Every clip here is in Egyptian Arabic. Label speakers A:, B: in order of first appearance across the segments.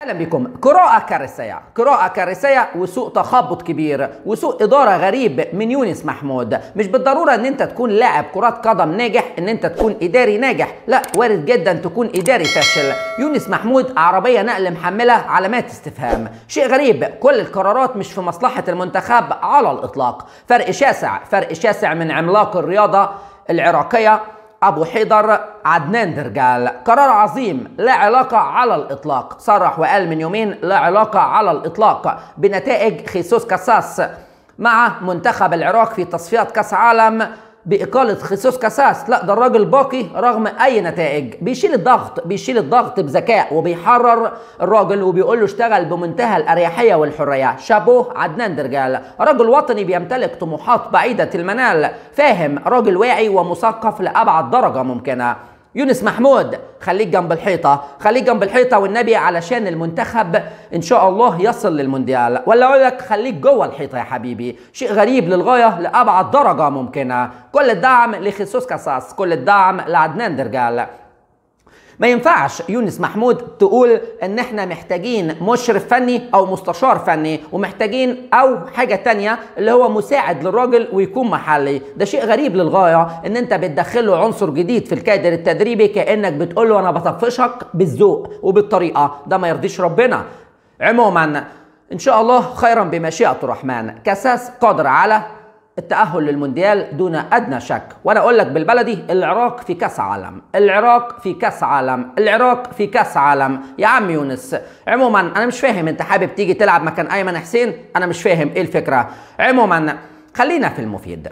A: اهلا بكم قراءة كارثية قراءة كارثية وسوء تخبط كبير وسوء إدارة غريب من يونس محمود مش بالضرورة ان انت تكون لاعب كرة قدم ناجح ان انت تكون إداري ناجح لا وارد جدا تكون إداري فاشل يونس محمود عربية نقل محملة علامات استفهام شيء غريب كل القرارات مش في مصلحة المنتخب على الإطلاق فرق شاسع فرق شاسع من عملاق الرياضة العراقية ابو حيدر عدنان درجال قرار عظيم لا علاقة على الإطلاق صرح وقال من يومين لا علاقة على الإطلاق بنتائج خيسوس كاساس مع منتخب العراق في تصفيات كأس عالم بإقالة خيسوس كاساس لا ده الراجل باقي رغم أي نتائج بيشيل الضغط بيشيل الضغط بذكاء وبيحرر الراجل وبيقول له اشتغل بمنتهى الأريحية والحرية شابوه عدنان درجال راجل وطني بيمتلك طموحات بعيدة المنال فاهم راجل واعي ومثقف لأبعد درجة ممكنة يونس محمود خليك جنب الحيطه خليك جنب الحيطه والنبي علشان المنتخب ان شاء الله يصل للمونديال ولا اقول لك خليك جوه الحيطه يا حبيبي شيء غريب للغايه لابعد درجه ممكنه كل الدعم لخيسوس كاساس كل الدعم لعدنان درجال ما ينفعش يونس محمود تقول ان احنا محتاجين مشرف فني او مستشار فني ومحتاجين او حاجة تانية اللي هو مساعد للراجل ويكون محلي ده شيء غريب للغاية ان انت بتدخله عنصر جديد في الكادر التدريبي كأنك بتقول له انا بطفشك بالذوق وبالطريقة ده ما يرضيش ربنا عموما ان شاء الله خيرا بمشيئة الرحمن كاساس قادر على التأهل للمونديال دون أدنى شك وأنا أقول لك بالبلدي العراق في كأس عالم العراق في كأس عالم العراق في كأس عالم يا عم يونس عموما أنا مش فاهم أنت حابب تيجي تلعب مكان أيمن حسين أنا مش فاهم إيه الفكرة عموما خلينا في المفيد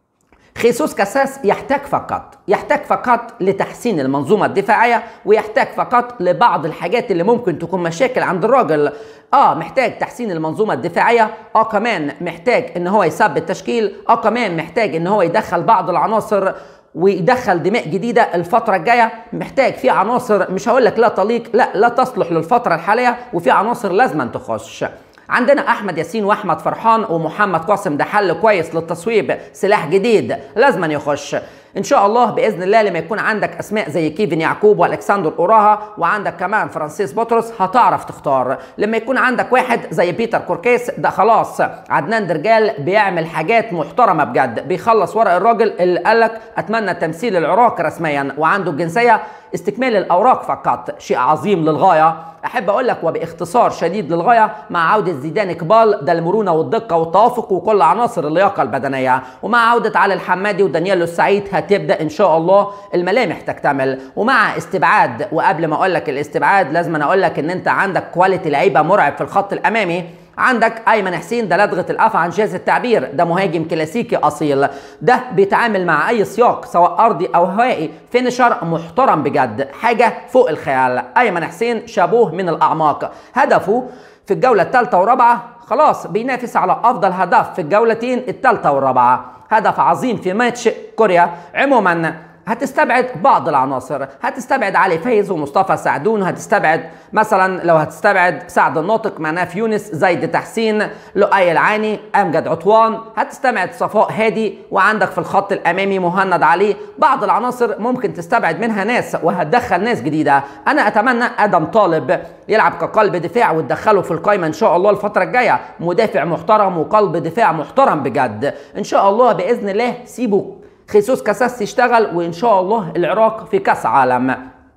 A: خيسوس كاساس يحتاج فقط يحتاج فقط لتحسين المنظومة الدفاعية ويحتاج فقط لبعض الحاجات اللي ممكن تكون مشاكل عند الراجل اه محتاج تحسين المنظومة الدفاعية اه كمان محتاج ان هو يثبت تشكيل اه كمان محتاج ان هو يدخل بعض العناصر ويدخل دماء جديدة الفترة الجاية محتاج في عناصر مش هقول لك لا تليق لا لا تصلح للفترة الحالية وفي عناصر لازم تخش عندنا احمد ياسين واحمد فرحان ومحمد قاسم ده حل كويس للتصويب سلاح جديد لازما يخش ان شاء الله باذن الله لما يكون عندك اسماء زي كيفن يعقوب والكسندر اوراها وعندك كمان فرانسيس بطرس هتعرف تختار لما يكون عندك واحد زي بيتر كوركيس ده خلاص عدنان درجال بيعمل حاجات محترمه بجد بيخلص ورق الراجل اللي قالك اتمنى تمثيل العراق رسميا وعنده الجنسيه استكمال الاوراق فقط شيء عظيم للغايه احب اقول لك وباختصار شديد للغايه مع عوده زيدان اقبال ده المرونه والدقه والتوافق وكل عناصر اللياقه البدنيه ومع عوده علي الحمادي ودانييلو السعيد هتبدا ان شاء الله الملامح تكتمل ومع استبعاد وقبل ما اقول لك الاستبعاد لازم أنا اقول لك ان انت عندك كواليتي لعيبه مرعب في الخط الامامي عندك ايمن حسين ده لدغه القفا عن جاز التعبير ده مهاجم كلاسيكي اصيل ده بيتعامل مع اي سياق سواء ارضي او هوائي فينشر محترم بجد حاجه فوق الخيال ايمن حسين شابوه من الاعماق هدفه في الجوله الثالثه والرابعه خلاص بينافس على افضل هدف في الجولتين الثالثه والرابعه هدف عظيم في ماتش كوريا عموما هتستبعد بعض العناصر هتستبعد علي فايز ومصطفى سعدون هتستبعد مثلا لو هتستبعد سعد الناطق مناف يونس زيد تحسين لؤي العاني امجد عطوان هتستبعد صفاء هادي وعندك في الخط الامامي مهند علي بعض العناصر ممكن تستبعد منها ناس وهتدخل ناس جديده انا اتمنى ادم طالب يلعب كقلب دفاع وتدخله في القايمه ان شاء الله الفتره الجايه مدافع محترم وقلب دفاع محترم بجد ان شاء الله باذن الله سيبوا خيسوس كاساس يشتغل وان شاء الله العراق في كاس عالم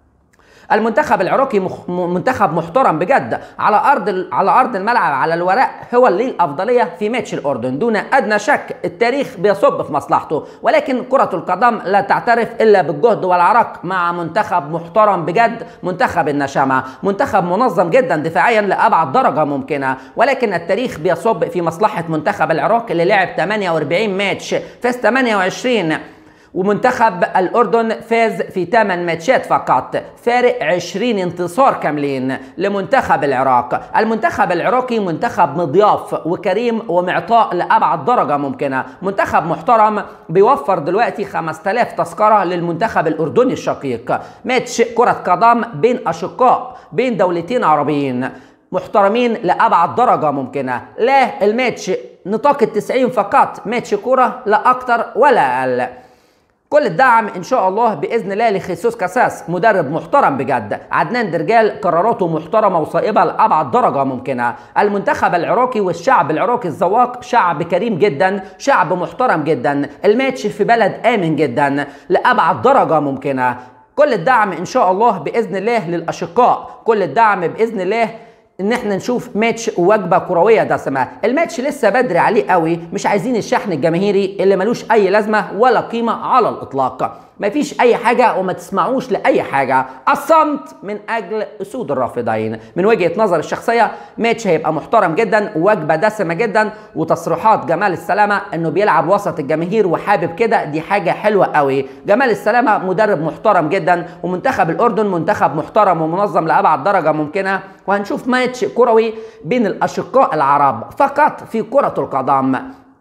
A: المنتخب العراقي مخ... منتخب محترم بجد على ارض على ارض الملعب على الورق هو اللي الافضليه في ماتش الاردن دون ادنى شك التاريخ بيصب في مصلحته ولكن كره القدم لا تعترف الا بالجهد والعرق مع منتخب محترم بجد منتخب النشامه منتخب منظم جدا دفاعيا لابعد درجه ممكنه ولكن التاريخ بيصب في مصلحه منتخب العراق اللي لعب 48 ماتش فاز 28 ومنتخب الأردن فاز في 8 ماتشات فقط فارق 20 انتصار كاملين لمنتخب العراق المنتخب العراقي منتخب مضياف وكريم ومعطاء لأبعد درجة ممكنة منتخب محترم بيوفر دلوقتي 5000 تذكرة للمنتخب الأردني الشقيق ماتش كرة قدم بين أشقاء بين دولتين عربيين محترمين لأبعد درجة ممكنة لا الماتش نطاق التسعين فقط ماتش كرة لا أكتر ولا أقل كل الدعم ان شاء الله باذن الله لخيسوس كاساس مدرب محترم بجد عدنان درجال قراراته محترمه وصائبه لابعد درجه ممكنه المنتخب العراقي والشعب العراقي الزواق شعب كريم جدا شعب محترم جدا الماتش في بلد امن جدا لابعد درجه ممكنه كل الدعم ان شاء الله باذن الله للاشقاء كل الدعم باذن الله ان احنا نشوف ماتش وجبه كرويه دسمه الماتش لسه بدري عليه قوي مش عايزين الشحن الجماهيري اللي ملوش اي لازمه ولا قيمه على الاطلاق مفيش اي حاجه وما تسمعوش لاي حاجه الصمت من اجل اسود الرافضين من وجهه نظر الشخصيه ماتش هيبقى محترم جدا وجبه دسمه جدا وتصريحات جمال السلامه انه بيلعب وسط الجماهير وحابب كده دي حاجه حلوه قوي جمال السلامه مدرب محترم جدا ومنتخب الاردن منتخب محترم ومنظم لابعد درجه ممكنه وهنشوف ماتش كروي بين الاشقاء العرب فقط في كره القدم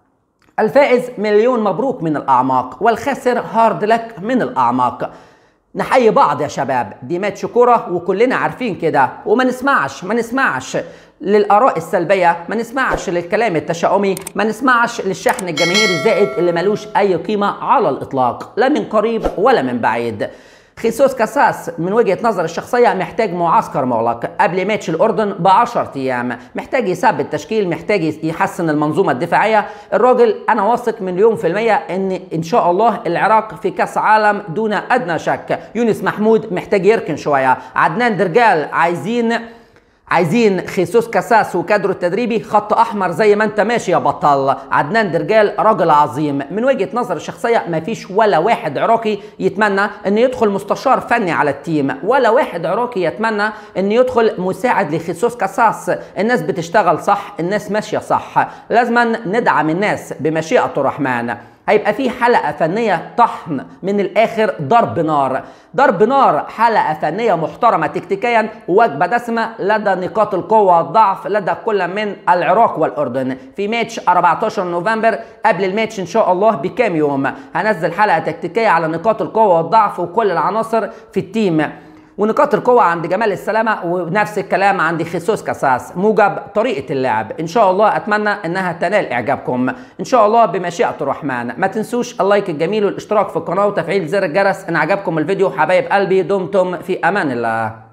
A: الفائز مليون مبروك من الأعماق والخاسر هارد لك من الأعماق نحيي بعض يا شباب دي ماتش كرة وكلنا عارفين كده وما نسمعش ما نسمعش للآراء السلبية ما نسمعش للكلام التشاؤمي ما نسمعش للشحن الجماهيري الزائد اللي ملوش أي قيمة على الإطلاق لا من قريب ولا من بعيد خيسوس كاساس من وجهه نظر الشخصيه محتاج معسكر مغلق قبل ماتش الاردن ب 10 ايام محتاج يثبت تشكيل محتاج يحسن المنظومه الدفاعيه الراجل انا واثق مليون في الميه ان ان شاء الله العراق في كاس عالم دون ادنى شك يونس محمود محتاج يركن شويه عدنان درجال عايزين عايزين خيسوس كاساس وكادره التدريبي خط احمر زي ما انت ماشي يا بطل عدنان درجال راجل عظيم من وجهه نظر الشخصيه ما فيش ولا واحد عراقي يتمنى ان يدخل مستشار فني على التيم ولا واحد عراقي يتمنى ان يدخل مساعد لخيسوس كاساس الناس بتشتغل صح الناس ماشيه صح لازما ندعم الناس بمشيئه الرحمن هيبقى في حلقه فنيه طحن من الاخر ضرب نار ضرب نار حلقه فنيه محترمه تكتيكيا وجبه دسمه لدى نقاط القوه والضعف لدى كل من العراق والاردن في ماتش 14 نوفمبر قبل الماتش ان شاء الله بكام يوم هنزل حلقه تكتيكيه على نقاط القوه والضعف وكل العناصر في التيم ونقاط القوة عند جمال السلامة ونفس الكلام عند خيسوس كاساس موجب طريقة اللعب إن شاء الله أتمنى أنها تنال إعجابكم إن شاء الله بمشيئة الرحمن ما تنسوش اللايك الجميل والاشتراك في القناة وتفعيل زر الجرس إن عجبكم الفيديو حبايب قلبي دمتم في أمان الله